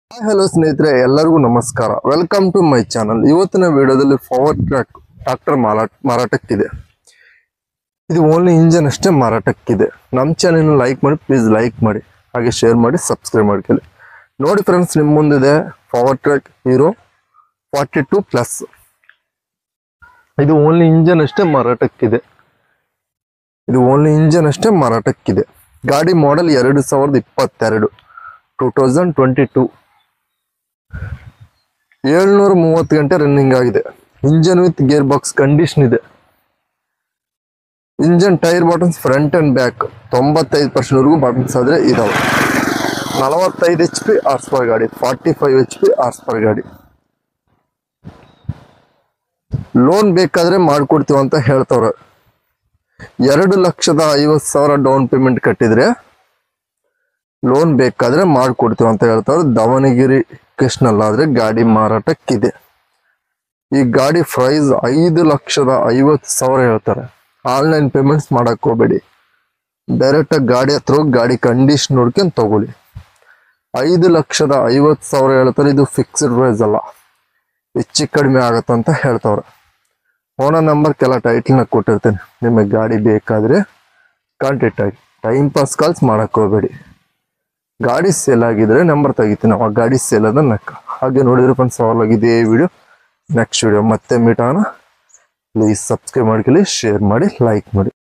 hello ಸ್ನೇಹಿತರೆ ಎಲ್ಲರಿಗೂ ನಮಸ್ಕಾರ ವೆಲ್ಕಮ್ ಟು ಮೈ ಚಾನಲ್ ಇವತ್ತಿನ ವಿಡಿಯೋದಲ್ಲಿ ಪವರ್ ಟ್ರ್ಯಾಕ್ ಟ್ರಾಕ್ಟರ್ ಮಾರಾಟ ಮಾರಾಟಕ್ಕಿದೆ ಇದು ಓನ್ಲಿ ಇಂಜನ್ ಅಷ್ಟೇ ಮಾರಾಟಕ್ಕಿದೆ ನಮ್ಮ ಚಾನಲ್ ಲೈಕ್ ಮಾಡಿ ಪ್ಲೀಸ್ ಲೈಕ್ ಮಾಡಿ ಹಾಗೆ ಶೇರ್ ಮಾಡಿ ಸಬ್ಸ್ಕ್ರೈಬ್ ಮಾಡ್ಕೊಳ್ಳಿ ನೋಡಿ ಫ್ರೆಂಡ್ಸ್ ನಿಮ್ಮ ಮುಂದಿದೆ power track hero forty two plus ಇದು ಓನ್ಲಿ ಇಂಜನ್ ಅಷ್ಟೇ ಮಾರಾಟಕ್ಕಿದೆ ಇದು ಓನ್ಲಿ ಇಂಜನ್ ಅಷ್ಟೇ ಮಾರಾಟಕ್ಕಿದೆ ಗಾಡಿ ಮಾಡೆಲ್ ಎರಡು ಸಾವಿರದ ಇಪ್ಪತ್ತೆರಡು ಟೂ ತೌಸಂಡ್ ಟ್ವೆಂಟಿ ಟೂ ಏಳ್ನೂರ ಮೂವತ್ತು ಗಂಟೆ ರನ್ನಿಂಗ್ ಆಗಿದೆ engine with gear box condition ಇದೆ engine tyre bottoms front and back ತೊಂಬತ್ತೈದು ಪರ್ಸೆಂಟ್ ವರೆಗೂ ಬಾಟಮ್ಸ್ ಆದ್ರೆ ಇದಾವೆ ನಲವತ್ತೈದು ಎಚ್ ಪಿ ಆರ್ಸ್ ಪರ್ ಗಾಡಿ ಫಾರ್ಟಿ ಫೈವ್ ಎಚ್ ಪಿ ಆರ್ಸ್ ಪರ್ ಗಾಡಿ ಲೋನ್ ಬೇಕಾದ್ರೆ ಮಾಡ್ಕೊಡ್ತೀವಿ ಅಂತ ಹೇಳ್ತವ್ರೆ ಎರಡು ಲಕ್ಷದ ಐವತ್ತು ಸಾವಿರ ಡೌನ್ ಪೇಮೆಂಟ್ ಕಟ್ಟಿದ್ರೆ ಲೋನ್ ಬೇಕಾದ್ರೆ ಮಾಡ್ಕೊಡ್ತೀವಿ ಅಂತ ಹೇಳ್ತಾರೆ ದಾವಣಗೆರೆ ಕೃಷ್ಣಲ್ಲಾದ್ರೆ ಗಾಡಿ ಮಾರಾಟಕ್ಕಿದೆ ಈ ಗಾಡಿ ಪ್ರೈಸ್ ಐದು ಲಕ್ಷದ ಐವತ್ತು ಸಾವಿರ ಹೇಳ್ತಾರೆ ಆನ್ಲೈನ್ ಪೇಮೆಂಟ್ಸ್ ಮಾಡಕ್ ಹೋಗ್ಬೇಡಿ ಡೈರೆಕ್ಟ್ ಆಗಿ ಗಾಡಿ ಹತ್ರ ಹೋಗಿ ಗಾಡಿ ಕಂಡೀಷನ್ ನೋಡ್ಕೊಂಡು ತಗೊಳ್ಳಿ ಐದು ಲಕ್ಷದ ಐವತ್ತು ಸಾವಿರ ಹೇಳ್ತಾರೆ ಇದು ಫಿಕ್ಸ್ಡ್ ಪ್ರೈಸ್ ಅಲ್ಲ ಹೆಚ್ಚು ಕಡಿಮೆ ಆಗತ್ತಂತ ಹೇಳ್ತಾವ್ರೆ ಓನರ್ ನಂಬರ್ ಕೆಲ ಟೈಟ್ಲ್ನ ಕೊಟ್ಟಿರ್ತೇನೆ ನಿಮಗೆ ಗಾಡಿ ಬೇಕಾದ್ರೆ ಕಾಂಟ್ಯಾಕ್ಟ್ ಆಗಿ ಟೈಮ್ ಪಾಸ್ ಕಾಲ್ಸ್ ಮಾಡಕ್ ಹೋಗ್ಬೇಡಿ ಗಾಡಿ ಸೇಲ್ ಆಗಿದ್ರೆ ನಂಬರ್ ತೆಗಿತೀನಿ ಆ ಗಾಡಿ ಸೇಲ್ ಅದ ನಕ್ಕ ಹಾಗೆ ನೋಡಿದ್ರೆ ಫ್ರೆಂಡ್ಸ್ ಅವಾಗಲಾಗ ಇದೇ ವಿಡಿಯೋ ನೆಕ್ಸ್ಟ್ ವಿಡಿಯೋ ಮತ್ತೆ ಮೀಟ್ ಆಗೋಣ ಪ್ಲೀಸ್ ಸಬ್ಸ್ಕ್ರೈಬ್ ಮಾಡ್ಕೊಳ್ಳಿ ಶೇರ್ ಮಾಡಿ ಲೈಕ್ ಮಾಡಿ